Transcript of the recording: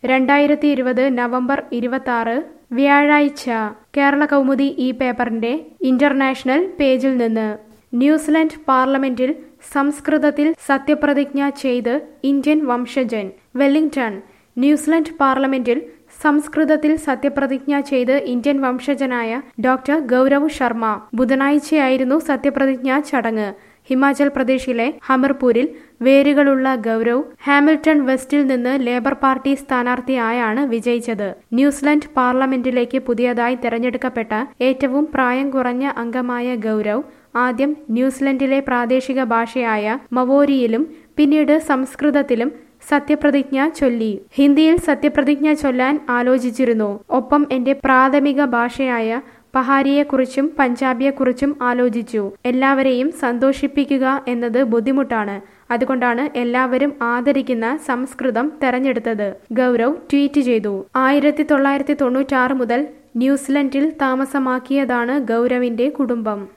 രണ്ടായിരത്തി ഇരുപത് നവംബർ ഇരുപത്തി ആറ് വ്യാഴാഴ്ച കേരള കൗമുദി ഈ പേപ്പറിന്റെ ഇന്റർനാഷണൽ പേജിൽ നിന്ന് ന്യൂസിലൻഡ് പാർലമെന്റിൽ സംസ്കൃതത്തിൽ സത്യപ്രതിജ്ഞ ചെയ്ത് ഇന്ത്യൻ വംശജൻ വെല്ലിംഗ്ടൺ ന്യൂസിലൻഡ് പാർലമെന്റിൽ സംസ്കൃതത്തിൽ സത്യപ്രതിജ്ഞ ചെയ്ത് ഇന്ത്യൻ വംശജനായ ഡോക്ടർ ഗൗരവ് ശർമ്മ ബുധനാഴ്ചയായിരുന്നു സത്യപ്രതിജ്ഞാ ചടങ്ങ് ഹിമാചൽ പ്രദേശിലെ ഹമിർപൂരിൽ വേരുകളുള്ള ഗൗരവ് ഹാമിൽട്ടൺ വെസ്റ്റിൽ നിന്ന് ലേബർ പാർട്ടി സ്ഥാനാർത്ഥിയായാണ് വിജയിച്ചത് ന്യൂസിലൻഡ് പാർലമെന്റിലേക്ക് പുതിയതായി തെരഞ്ഞെടുക്കപ്പെട്ട ഏറ്റവും പ്രായം കുറഞ്ഞ അംഗമായ ഗൗരവ് ആദ്യം ന്യൂസിലൻഡിലെ പ്രാദേശിക ഭാഷയായ മവോരിയിലും പിന്നീട് സംസ്കൃതത്തിലും സത്യപ്രതിജ്ഞ ചൊല്ലി ഹിന്ദിയിൽ സത്യപ്രതിജ്ഞ ചൊല്ലാൻ ആലോചിച്ചിരുന്നു ഒപ്പം എന്റെ പ്രാഥമിക ഭാഷയായ പഹാരിയെക്കുറിച്ചും പഞ്ചാബിയെക്കുറിച്ചും ആലോചിച്ചു എല്ലാവരെയും സന്തോഷിപ്പിക്കുക എന്നത് ബുദ്ധിമുട്ടാണ് അതുകൊണ്ടാണ് എല്ലാവരും ആദരിക്കുന്ന സംസ്കൃതം തെരഞ്ഞെടുത്തത് ഗൗരവ് ട്വീറ്റ് ചെയ്തു ആയിരത്തി തൊള്ളായിരത്തി തൊണ്ണൂറ്റാറ് മുതൽ ന്യൂസിലൻഡിൽ താമസമാക്കിയതാണ് ഗൗരവിന്റെ കുടുംബം